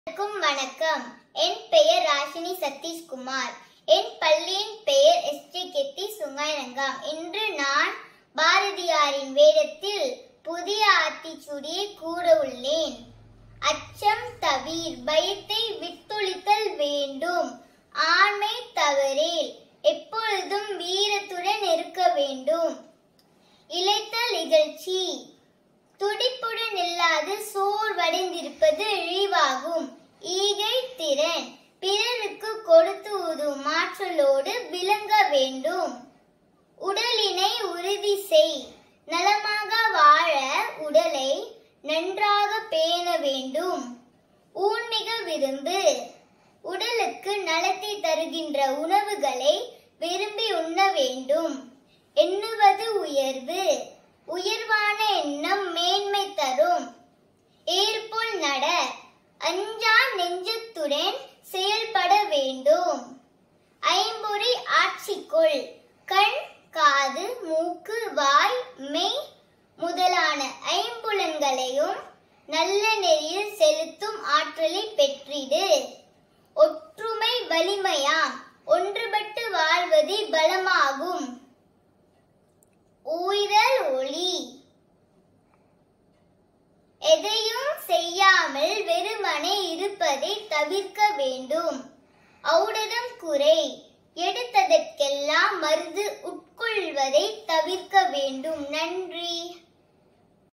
அனைவருக்கும் வணக்கம் என் பெயர் ராஷினி சதீஷ்குமார் என் பள்ளியின் பெயர் எஸ்டி கெத்தி சுங்காயரங்கம் இன்று நான் பாரதியாரின் வேடத்தில் புதிய ஆத்திச்சூடியை கூற உள்ளேன் அச்சம் தவிர் பயத்தை விட்டொழித்தல் வேண்டும் ஆண்மை தவறேல் எப்பொழுதும் வீரத்துடன் இருக்க வேண்டும் இளைத்தல் இகழ்ச்சி துடிப்புடன் இல்லாது சோர்வடைந்திருப்பது இழிவாகும் ஈகை திறன் பிறருக்கு கொடுத்து உதவும் ஆற்றலோடு விளங்க வேண்டும் உடலினை உறுதி செய் நலமாக வாழ உடலை நன்றாக பேண வேண்டும் ஊன்மிக விரும்பு உடலுக்கு நலத்தை தருகின்ற உணவுகளை விரும்பி உண்ண வேண்டும் எண்ணுவது உயர்வு உயர்வான எண்ணம் மேன்மை தரும் ஏற்போல் நட அஞ்சா நெஞ்சத்துடன் செயல்பட வேண்டும் ஐம்பொறி ஆட்சிக்குள் கண் காது மூக்கு வாய் மெய் முதலான ஐம்புலன்களையும் நல்ல நெறியில் செலுத்தும் ஆற்றலை பெற்றிடு ஒற்றுமை வலிமையாம் ஒன்றுபட்டு வாழ்வதே பலமாகும் உயிரல் ஒளி எதையும் செய்யாமல் வெறுமனே இருப்பதை தவிர்க்க வேண்டும் ஔடதம் குறை எடுத்ததற்கெல்லாம் மருந்து உட்கொள்வதை தவிர்க்க வேண்டும் நன்றி